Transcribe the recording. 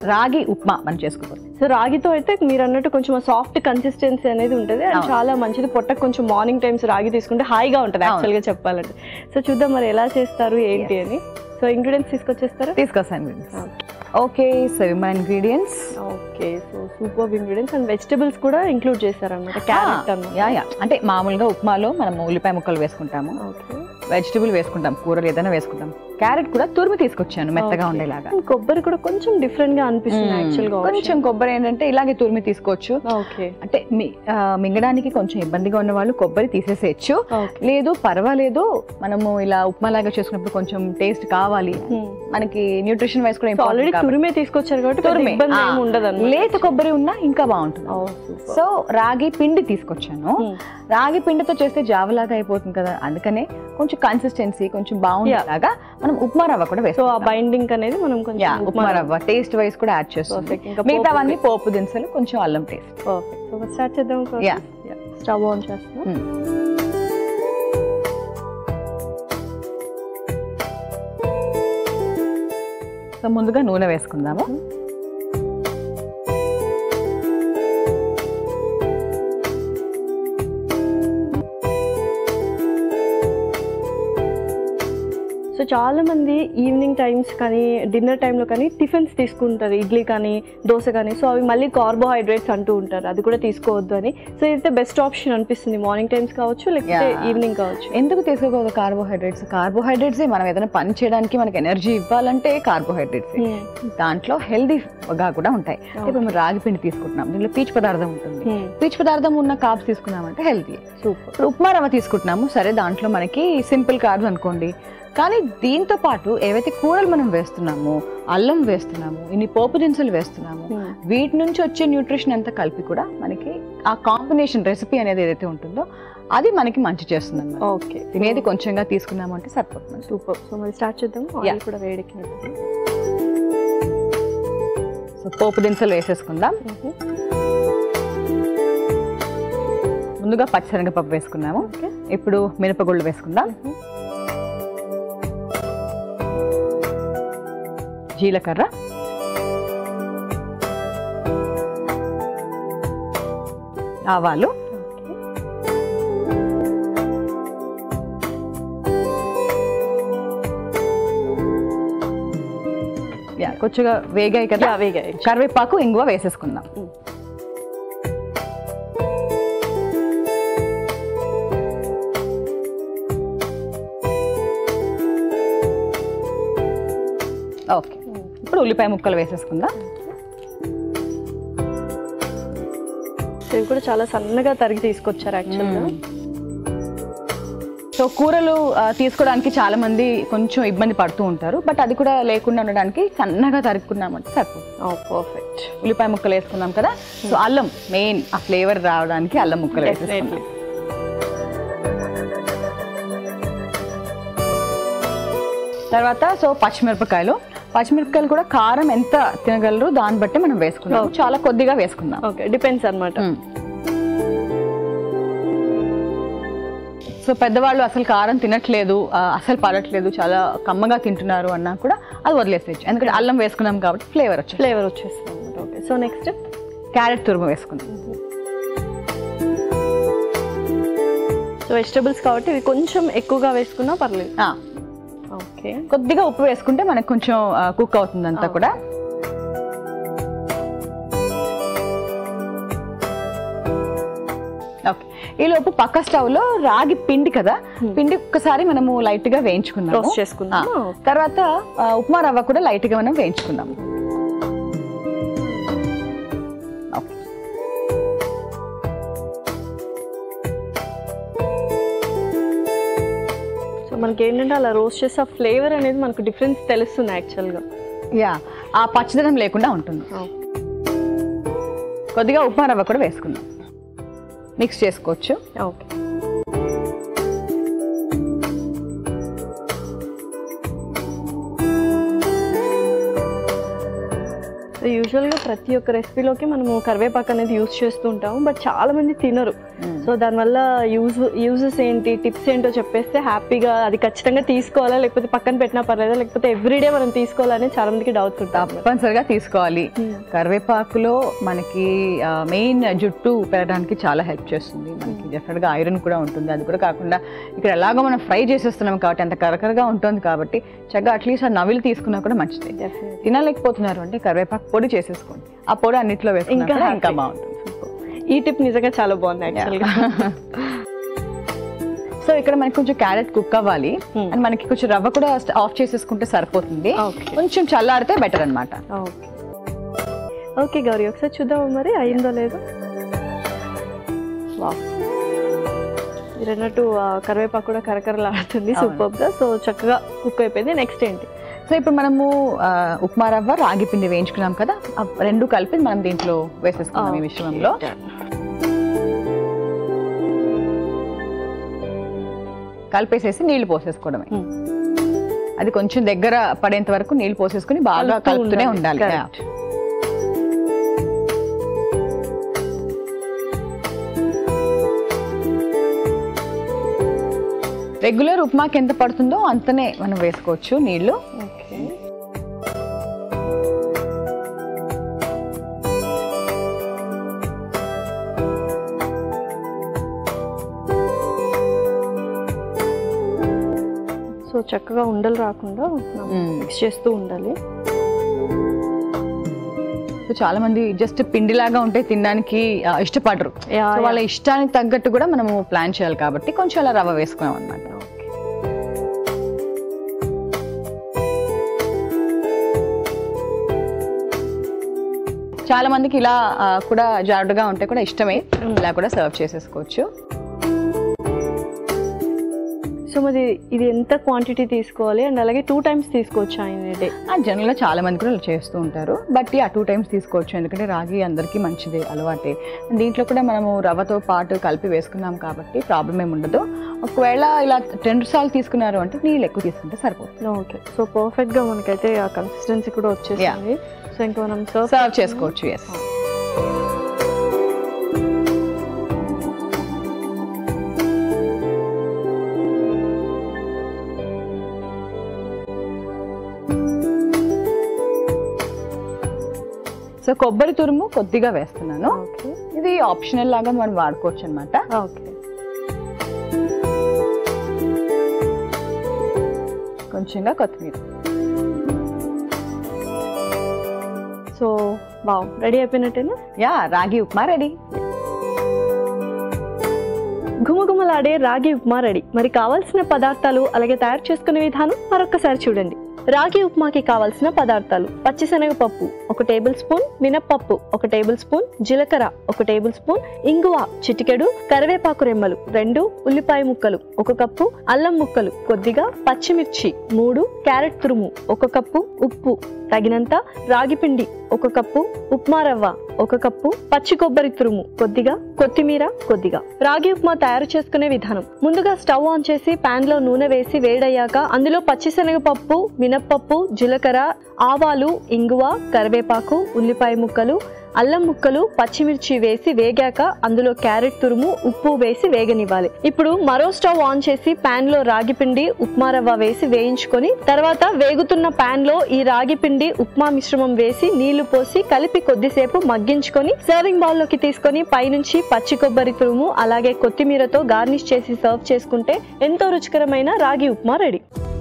రాగి ఉప్మా మనం చేసుకోబోతున్నాం సో రాగితో అయితే మీరు అన్నట్టు కొంచెం సాఫ్ట్ కన్సిస్టెన్సీ అనేది ఉంటుంది అండ్ అవును. చాలా మంచిది పొట్టకు కొంచెం మార్నింగ్ టైమ్స్ రాగి తీసుకుంటే హాయిగా ఉంటుంది అవును. యాక్చువల్గా చెప్పాలంటే సో చూద్దాం మరి ఎలా చేస్తారు ఏంటి అని సో ఇంగ్రీడియంట్స్ తీసుకొచ్చేస్తారా తీసుకొస్తాను ఓకే సో ఇవి మన ingredients okay so super ingredients and vegetables కూడా ఇంక్లూడ్ చేశారన్నమాట క్యారెట్ అన్నమాట యా యా అంటే మామూలుగా ఉప్మాలో మనం ఉల్లిపాయ ముక్కలు వేసుకుంటాము ఓకే వెజిటబుల్ వేసుకుంటాం కూరలు ఏదైనా వేసుకుంటాం క్యారెట్ కూడా తురిమి తీసుకొచ్చాను మెత్తగా Okay. ఉండేలాగా అండ్ కొబ్బరి కూడా కొంచెం డిఫరెంట్ గా అనిపిస్తుంది మ్మ్. యాక్చువల్గా కొంచెం కొబ్బరి ఏంటంటే ఇలాగే తురిమి తీసుకోవచ్చు ఓకే అంటే మీ- ఆ, మింగడానికి కొంచెం ఇబ్బందిగా ఉన్న వాళ్ళు కొబ్బరి తీసేసేయచ్చు ఓకే లేదు పర్వాలేదు మనము ఇలా ఉప్మా లాగా చేసుకున్నప్పుడు కొంచెం టేస్ట్ కావాలి మనకి న్యూట్రిషన్ వైస్ కూడా సో ఆల్రెడీ important కాబట్టి. తురిమే తీసుకొచ్చారు కాబట్టి పెద్ద తురిమే. ఇబ్బంది ఆ. ఏమి ఉండదు లేత కొబ్బరి ఉన్నా ఇంకా బాగుంటుంది సో రాగి పిండి తీసుకొచ్చాను రాగి పిండితో చేస్తే జావలాగా అయిపోతుంది కదా అందుకనే కొంచెం కన్సిస్టెన్సీ కొంచెం బాగుండేలాగా మనం ఉప్మా రవ్వ కూడా సో ఆ వేస్తాం బైండింగ్ అనేది మనం కొంచెం యా ఉప్మా రవ్వ టేస్ట్ వైస్ కూడా యాడ్ చేస్తుంది Perfect. ఇంకా మిగతావన్నీ పోపు దినుసులు కొంచెం అల్లం టేస్ట్ పర్ఫెక్ట్ సో స్టార్ట్ చేద్దాం Yeah. స్టవ్ ఆన్ చేస్తున్నాం సో ముందుగా నూనె వేసుకుందాము సో చాలా మంది ఈవినింగ్ టైమ్స్ కానీ డిన్నర్ టైంలో కానీ టిఫిన్స్ తీసుకుంటారు ఇడ్లీ కానీ దోశ కానీ సో అవి మళ్ళీ కార్బోహైడ్రేట్స్ అంటూ ఉంటారు అది కూడా తీసుకోవద్దు అని సో ఇదైతే బెస్ట్ ఆప్షన్ అనిపిస్తుంది మార్నింగ్ టైమ్స్ కావచ్చు లేకపోతే Yeah. ఈవినింగ్ కావచ్చు ఎందుకు తీసుకోకూడదు కార్బోహైడ్రేట్స్ కార్బోహైడ్రేట్స్ మనం ఏదైనా పని చేయడానికి మనకి ఎనర్జీ ఇవ్వాలంటే కార్బోహైడ్రేట్స్ దాంట్లో హెల్దీగా కూడా ఉంటాయి ఇప్పుడు మనం రాగి పిండి తీసుకుంటున్నాం దీనిలో పీచు పదార్థం ఉంటుంది పీచు పదార్థం ఉన్న కార్బ్స్ తీసుకున్నామంటే హెల్తీ సూపర్ ఇప్పుడు ఉప్మా రవ్వ తీసుకుంటున్నాము సరే దాంట్లో మనకి సింపుల్ కార్బ్స్ అనుకోండి కానీ దీంతో పాటు ఏవైతే కూరలు మనం వేస్తున్నామో అల్లం వేస్తున్నాము ఇన్ని పోపు దినుసులు వేస్తున్నాము వీటి నుంచి వచ్చే న్యూట్రిషన్ అంతా కలిపి కూడా మనకి ఆ కాంబినేషన్ రెసిపీ అనేది ఏదైతే ఉంటుందో అది మనకి మంచి చేస్తుంది అన్నమాట ఓకే తినేది కొంచెంగా తీసుకున్నాము అంటే సరిపోతుంది సూపర్ సో మరి స్టార్ట్ చేద్దాం Yeah. ఆయిల్ కూడా వేడెక్కినట్టు సో పోపు దినుసులు వేసేసుకుందాం ముందుగా పచ్చిశనగపప్పు వేసుకున్నాము ఓకే ఇప్పుడు మినపగుళ్ళు వేసుకుందాం జీలకర్ర ఆవాలు యా, కొంచెంగా వేగాయి కదా వేగాయి కరివేపాకు ఇంగువ వేసేసుకుందాం Mm. ఓకే ఇప్పుడు ఉల్లిపాయ ముక్కలు వేసేసుకుందాం ఇవి కూడా చాలా సన్నగా తరిగి తీసుకొచ్చారు యాక్చువల్గా సో కూరలు ఆ, తీసుకోవడానికి చాలా మంది కొంచెం ఇబ్బంది పడుతూ ఉంటారు బట్ అది కూడా లేకుండా ఉండడానికి సన్నగా తరుక్కున్నామంటే సరిపోతుంది పర్ఫెక్ట్ ఉల్లిపాయ ముక్కలు వేసుకున్నాం కదా సో అల్లం మెయిన్ ఆ ఫ్లేవర్ రావడానికి అల్లం ముక్కలు వేసేసుకున్నాం తర్వాత సో పచ్చిమిరపకాయలు పచ్చిమిరపకాయలు కూడా కారం ఎంత తినగలరు దాన్ని బట్టి మనం వేసుకున్నాం చాలా కొద్దిగా వేసుకుందాం ఓకే డిపెండ్స్ అన్నమాట మ్మ్. సో పెద్దవాళ్ళు అసలు కారం తినట్లేదు ఆ, అసలు పడట్లేదు చాలా కమ్మగా తింటున్నారు అన్నా కూడా అది వదిలేసేయచ్చు ఎందుకంటే అల్లం వేసుకున్నాం కాబట్టి ఫ్లేవర్ వచ్చి ఫ్లేవర్ వచ్చేస్తుంది అనమాట ఓకే సో నెక్స్ట్ క్యారెట్ తురుము వేసుకుందాం సో వెజిటబుల్స్ కాబట్టి ఇవి కొంచెం ఎక్కువగా వేసుకున్నా పర్లేదు ఆ, ఓకే కొద్దిగా ఉప్పు వేసుకుంటే మనకు కొంచెం కుక్ అవుతుంది అంతా కూడా ఓకే ఈ లోపు పక్క స్టవ్ లో రాగి పిండి కదా పిండి ఒక్కసారి మనము లైట్ గా వేయించుకుందాం రోస్ట్ చేసుకుందాం తర్వాత ఆ, ఉప్మా రవ్వ కూడా లైట్ గా మనం వేయించుకుందాం ఓకే. సో మనకి ఏంటంటే అలా రోస్ట్ చేస్తే ఆ ఫ్లేవర్ అనేది మనకు డిఫరెన్స్ తెలుస్తుంది యాక్చువల్గా యా ఆ పచ్చదనం లేకుండా ఉంటుంది కొద్దిగా ఉప్మా రవ్వ కూడా వేసుకుందాం మిక్స్ చేసుకోవచ్చు ఓకే సో యూజువల్గా ప్రతి ఒక్క రెసిపీలోకి మనము కరివేపాకు అనేది యూస్ చేస్తూ ఉంటాము బట్ చాలా మంది తినరు సో దానివల్ల యూజ్ యూజెస్ ఏంటి టిప్స్ ఏంటో చెప్పేస్తే హ్యాపీగా అది ఖచ్చితంగా తీసుకోవాలా లేకపోతే పక్కన పెట్టినా పర్లేదా లేకపోతే ఎవ్రీడే మనం తీసుకోవాలని చాలా మందికి డౌట్స్ ఉంటాయి తప్పనిసరిగా తీసుకోవాలి కరివేపాకులో మనకి మెయిన్ జుట్టు పెరగడానికి చాలా హెల్ప్ చేస్తుంది మనకి డెఫినెట్గా ఐరన్ కూడా ఉంటుంది అది కూడా కాకుండా ఇక్కడ ఎలాగో మనం ఫ్రై చేసేస్తున్నాం కాబట్టి అంత కరకరగా ఉంటుంది కాబట్టి చక్కగా అట్లీస్ట్ ఆ నవిలు తీసుకున్నా కూడా మంచిది Definitely. తినలేకపోతున్నారు అంటే కరివేపాకు పొడి చేసేసుకోండి ఆ పొడి అన్నిట్లో వేసుకున్నా ఇంకా కూడా ఇంకా happy. బాగుంటుంది ఈ టిప్ నిజంగా చాలా బాగుంది యాక్చువల్గా సో ఇక్కడ మనకి కొంచెం క్యారెట్ కుక్ అవ్వాలి Hmm. అండ్ మనకి కొంచెం రవ్వ కూడా ఆఫ్ చేసేసుకుంటే సరిపోతుంది Okay. కొంచెం చల్లారితే బెటర్ అన్నమాట ఓకే ఓకే గౌరీ ఒకసారి చూద్దామా మరి అయిందో లేదో వావ్ మీరు అన్నట్టు ఆ, కరివేపాకు కూడా కరకరలాడుతుంది అవును. సూపర్గా సో చక్కగా కుక్ అయిపోయింది నెక్స్ట్ ఏంటి సో ఇప్పుడు మనము ఆ, ఉప్మా రవ్వ రాగి పిండి వేయించుకున్నాం కదా ఆ రెండు కలిపి మనం దీంట్లో వేసేసుకున్నాం ఈ మిశ్రమంలో కలిపేసేసి నీళ్లు పోసేసుకోవడమే Hmm. అది కొంచెం దగ్గర పడేంత వరకు నీళ్లు పోసేసుకుని బాగా కలుపుతూ కలుపుతూనే ఉండాలి. ఉండాలి Correct. రెగ్యులర్ ఉప్మాకి ఎంత పడుతుందో అంతనే మనం వేసుకోవచ్చు నీళ్లు ఓకే సో చక్కగా ఉండలు రాకుండా మ్మ్. మిక్స్ చేస్తూ ఉండాలి సో చాలా మంది జస్ట్ పిండిలాగా ఉంటే తినడానికి ఆ, ఇష్టపడరు యా, సో యా. వాళ్ళ ఇష్టానికి తగ్గట్టు కూడా మనము ప్లాన్ చేయాలి కాబట్టి కొంచెం అలా రవ్వ వేసుకున్నాం అనమాట చాలా మందికి ఇలా ఆ, కూడా జారుడుగా ఉంటే కూడా ఇష్టమే ఇలా కూడా సర్వ్ చేసేసుకోవచ్చు సో మరి ఇది ఎంత క్వాంటిటీ తీసుకోవాలి అండ్ అలాగే టూ టైమ్స్ తీసుకోవచ్చు ఆయన డే జనరల్గా చాలా మంది కూడా ఇలా చేస్తూ ఉంటారు బట్ ఆ టూ టైమ్స్ తీసుకోవచ్చు ఎందుకంటే రాగి అందరికీ మంచిదే అలవాటే దీంట్లో కూడా మనము రవ్వతో పాటు కలిపి వేసుకున్నాం కాబట్టి ప్రాబ్లం ఏమి ఉండదు ఒకవేళ ఇలా రెండు సార్లు తీసుకున్నారు అంటే నీళ్ళు ఎక్కువ తీసుకుంటే సరిపోతుంది ఓకే సో పర్ఫెక్ట్ గా మనకైతే ఆ కన్సిస్టెన్సీ కూడా వచ్చేసింది సో ఇంకా మనం సర్వ్ సర్వ్ చేసుకోవచ్చు ఎస్ సో కొబ్బరి తురుము కొద్దిగా వేస్తున్నాను ఓకే ఇది ఆప్షనల్ లాగా మనం వాడుకోవచ్చు అనమాట ఓకే కొంచెంగా కొత్తిమీర సో బావ్ రెడీ అయిపోయినట్టేనా యా రాగి ఉప్మా రెడీ గుమగుమలాడే రాగి ఉప్మా రెడీ మరి కావాల్సిన పదార్థాలు అలాగే తయారు చేసుకునే విధానం మరొకసారి చూడండి రాగి ఉప్మాకి కావాల్సిన పదార్థాలు పచ్చిశనగపప్పు ఒక టేబుల్ స్పూన్ మినప్పప్పు ఒక టేబుల్ స్పూన్ జీలకర్ర ఒక టేబుల్ స్పూన్ ఇంగువ చిటికెడు కరివేపాకు రెమ్మలు రెండు ఉల్లిపాయ ముక్కలు ఒక కప్పు అల్లం ముక్కలు కొద్దిగా పచ్చిమిర్చి మూడు క్యారెట్ తురుము ఒక కప్పు ఉప్పు తగినంత రాగి పిండి ఒక కప్పు ఉప్మా రవ్వ ఒక కప్పు పచ్చి కొబ్బరి తురుము కొద్దిగా కొత్తిమీర కొద్దిగా రాగి ఉప్మా తయారు చేసుకునే విధానం ముందుగా స్టవ్ ఆన్ చేసి పాన్ లో నూనె వేసి వేడయ్యాక అందులో పచ్చిశనగపప్పు మినప్పప్పు జీలకర్ర ఆవాలు ఇంగువ కరివేపాకు ఉల్లిపాయ ముక్కలు అల్లం ముక్కలు పచ్చిమిర్చి వేసి వేగాక అందులో క్యారెట్ తురుము ఉప్పు వేసి వేగనివ్వాలి ఇప్పుడు మరో స్టవ్ ఆన్ చేసి పాన్ లో రాగి పిండి ఉప్మా రవ్వ వేసి వేయించుకొని తర్వాత వేగుతున్న పాన్ లో ఈ రాగి పిండి ఉప్మా మిశ్రమం వేసి నీళ్లు పోసి కలిపి కొద్దిసేపు మగ్గించుకొని సర్వింగ్ బౌల్ లోకి తీసుకొని పైనుంచి పచ్చి కొబ్బరి తురుము అలాగే కొత్తిమీరతో గార్నిష్ చేసి సర్వ్ చేసుకుంటే ఎంతో రుచికరమైన రాగి ఉప్మా రెడీ